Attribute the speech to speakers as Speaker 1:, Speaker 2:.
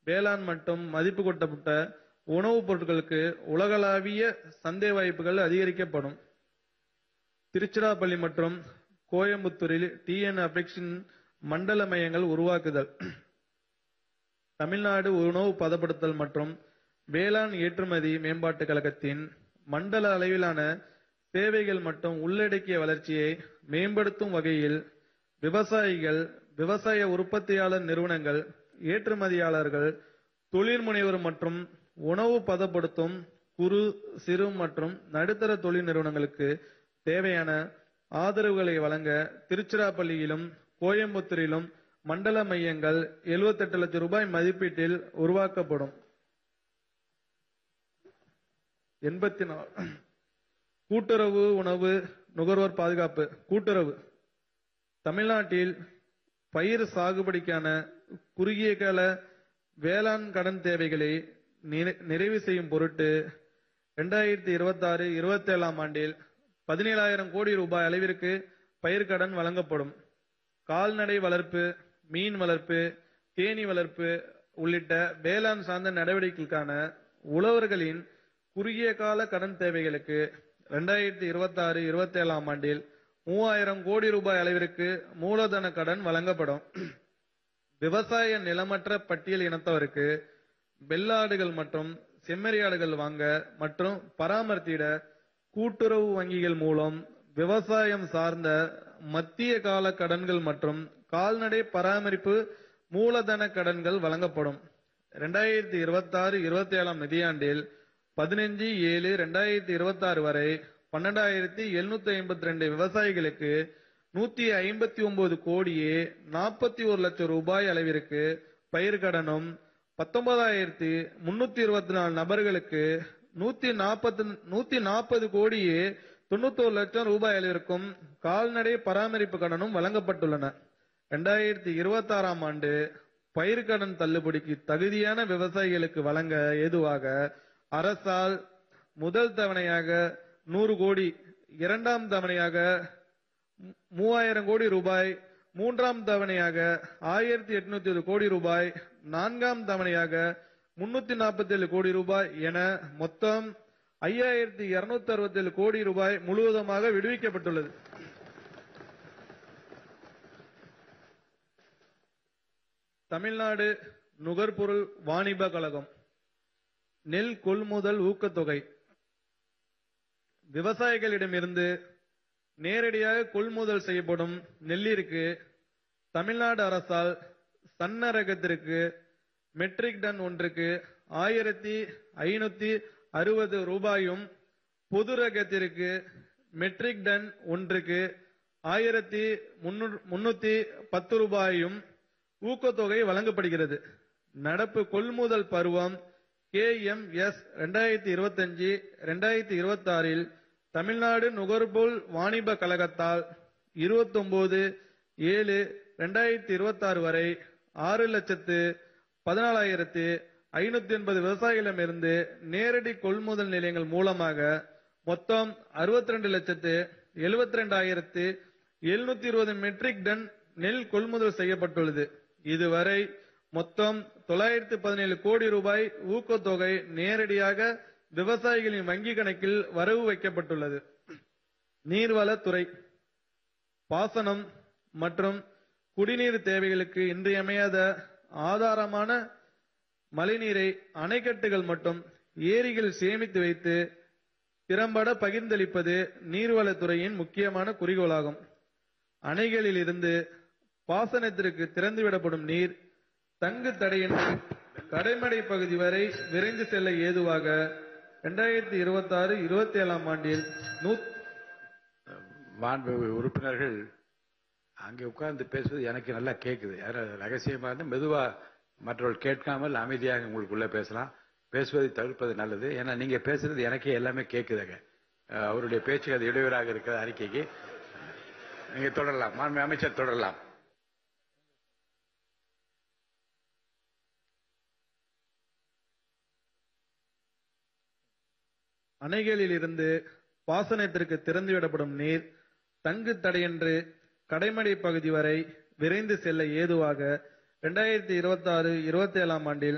Speaker 1: வேளாண் மற்றும் மதிப்பு கூட்டப்பட்ட உணவுப் பொருட்களுக்கு உலகளாவிய சந்தை வாய்ப்புகள் அதிகரிக்கப்படும் திருச்சிராப்பள்ளி மற்றும் கோயம்புத்தூரில் டிஎன் அபெக்ஸின் மண்டல மையங்கள் உருவாக்குதல் தமிழ்நாடு உணவு பதப்படுத்தல் மற்றும் வேளாண் ஏற்றுமதி மேம்பாட்டுக் கழகத்தின் மண்டல அளவிலான சேவைகள் மற்றும் உள்ளடக்கிய வளர்ச்சியை மேம்படுத்தும் வகையில் விவசாயிகள் விவசாய உற்பத்தியாளர் நிறுவனங்கள் ஏற்றுமதியாளர்கள் தொழில் முனைவர் மற்றும் உணவு பதப்படுத்தும் குறு சிறு மற்றும் நடுத்தர தொழில் நிறுவனங்களுக்கு தேவையான ஆதரவுகளை வழங்க திருச்சிராப்பள்ளியிலும் கோயம்புத்தூரிலும் மண்டல மையங்கள் 78 லட்சம் ரூபாய் மதிப்பீட்டில் உருவாக்கப்படும் எண்பத்தி நாலு கூட்டுறவு உணவு நுகர்வோர் பாதுகாப்பு கூட்டுறவு தமிழ்நாட்டில் பயிர் சாகுபடிக்கான குறுகிய கால வேளாண் கடன் தேவைகளை நிறை- நிறைவு செய்யும் பொருட்டு இரண்டாயிரத்தி இருபத்தி ஆறு இருபத்தி ஏழாம் ஆண்டில் பதினேழாயிரம் கோடி ரூபாய் அளவிற்கு பயிர்க்கடன் வழங்கப்படும் கால்நடை வளர்ப்பு மீன் வளர்ப்பு தேனீ வளர்ப்பு உள்ளிட்ட வேளாண் சார்ந்த நடவடிக்கைகளுக்கான உழவர்களின் குறுகிய கால கடன் தேவைகளுக்கு இரண்டாயிரத்தி இருபத்தி ஆறு இருபத்தி ஏழாம் ஆண்டில் மூவாயிரம் கோடி ரூபாய் அளவிற்கு மூலதன கடன் வழங்கப்படும் விவசாய நிலமற்ற பட்டியல் இனத்தவருக்கு வெள்ளாடுகள் மற்றும் செம்மறியாடுகள் வாங்க மற்றும் பராமரித்திட கூட்டுறவு வங்கிகள் மூலம் விவசாயம் சார்ந்த மத்திய கால கடன்கள் மற்றும் கால்நடை பராமரிப்பு மூலதன கடன்கள் வழங்கப்படும் இரண்டாயிரத்தி இருபத்தி ஆறு இருபத்தி ஏழாம் நிதியாண்டில் பதினஞ்சு ஏழு ரெண்டாயிரத்தி இருபத்தி ஆறு வரை பன்னெண்டாயிரத்தி எழுநூத்தி ஐம்பத்தி ரெண்டு விவசாயிகளுக்கு நூத்தி ஐம்பத்தி ஒன்பது கோடியே நாற்பத்தி ஒரு லட்சம் ரூபாய் அளவிற்கு பயிர்க்கடனும் பத்தொன்பதாயிரத்தி முன்னூத்தி இருபத்தி நாலு நபர்களுக்கு நூத்தி நாற்பத்தி நூத்தி நாற்பது கோடியே தொண்ணூத்தோரு லட்சம் ரூபாய் அளவிற்கும் கால்நடை பராமரிப்பு கடனும் வழங்கப்பட்டுள்ளன இரண்டாயிரத்தி இருபத்தி ஆறாம் ஆண்டு பயிர்க்கடன் தள்ளுபடிக்கு தகுதியான விவசாயிகளுக்கு வழங்க ஏதுவாக அரசால் முதல் தவணையாக நூறு கோடி இரண்டாம் தவணையாக மூ- மூவாயிரம் கோடி ரூபாய் மூன்றாம் தவணையாக ஆயிரத்தி எட்நூத்தி கோடி ரூபாய் நான்காம் தவணையாக முன்னூத்தி நாற்பத்தி ஏழு கோடி ரூபாய் என மொத்தம் ஐயாயிரத்தி இருநூத்தி அறுபத்தி ஏழு கோடி ரூபாய் முழுவதுமாக விடுவிக்கப்பட்டுள்ளது தமிழ்நாடு நுகர்பொருள் வாணிப கழகம் நெல் கொள்முதல் ஊக்கத்தொகை விவசாயிகளிடமிருந்து நேரடியாக கொள்முதல் செய்யப்படும் நெல்லிற்கு தமிழ்நாடு அரசால் சன்ன ரகத்திற்கு மெட்ரிக் டன் ஒன்றுக்கு ஆயிரத்தி ஐநூத்தி அறுபது ரூபாயும் பொது ரகத்திற்கு மெட்ரிக் டன் ஒன்றுக்கு ஆயிரத்தி முன்னூத்தி பத்து ரூபாயும் ஊக்கத்தொகை வழங்கப்படுகிறது நடப்பு கொள்முதல் பருவம் கே எம் எஸ் ரெண்டாயிரத்தி இருபத்தஞ்சு ரெண்டாயிரத்தி இருபத்தி ஆறில் தமிழ்நாடு நுகர்பொருள் வாணிப கழகத்தால் இருபத்தொன்பது ஏழு ரெண்டாயிரத்தி இருபத்தி ஆறு வரை ஆறு லட்சத்து பதினாலாயிரத்து ஐநூத்தி எண்பது விவசாயிகளிடமிருந்து நேரடி கொள்முதல் நிலையங்கள் மூலமாக மொத்தம் அறுபத்தி ரெண்டு லட்சத்து எழுபத்தி ரெண்டாயிரத்து எழுநூத்தி இருபது மெட்ரிக் டன் நெல் கொள்முதல் செய்யப்பட்டுள்ளது இதுவரை மொத்தம் தொள்ளாயிரத்து பதினேழு கோடி ரூபாய் ஊக்கத்தொகை நேரடியாக விவசாயிகளின் வங்கி கணக்கில் வரவு வைக்கப்பட்டுள்ளது நீர்வளத்துறை பாசனம் மற்றும் குடிநீர் தேவைகளுக்கு இன்றியமையாத ஆதாரமான மழைநீரை அணைக்கட்டுகள் மற்றும் ஏரிகள் சேமித்து வைத்து திறம்பட பகிர்ந்தளிப்பது நீர்வளத்துறையின் முக்கியமான குறிக்கோளாகும் அணைகளில் இருந்து பாசனத்திற்கு திறந்துவிடப்படும் நீர் தங்கு தடையின்றி கடைமடை பகுதி வரை விரைந்து செல்ல ஏதுவாக இரண்டாயிரத்தி இருபத்தி ஆறு இருபத்தி ஏழாம் ஆண்டில் நூத்
Speaker 2: மாண்பு உறுப்பினர்கள் அங்கே உட்கார்ந்து பேசுவது எனக்கு நல்லா கேட்குது அதனால ரகசியமா இருந்து மெதுவா மற்றவர்கள் கேட்காமல் அமைதியாக உங்களுக்குள்ள பேசலாம் பேசுவதை தவிர்ப்பது நல்லது ஏன்னா நீங்க பேசுறது எனக்கே எல்லாமே கேட்குதுங்க அஹ், அவருடைய பேச்சுக்கு அது இடையூறாக இருக்கிற அறிக்கைக்கு நீங்க தொடரலாம் மாண்பு அமைச்சர் தொடரலாம்
Speaker 1: அணைகளில் இருந்து பாசனத்திற்கு திறந்துவிடப்படும் நீர் தங்கு தடையின்றி கடைமடை பகுதி வரை விரைந்து செல்ல ஏதுவாக இரண்டாயிரத்தி இருபத்தி ஆறு இருபத்தி ஏழாம் ஆண்டில்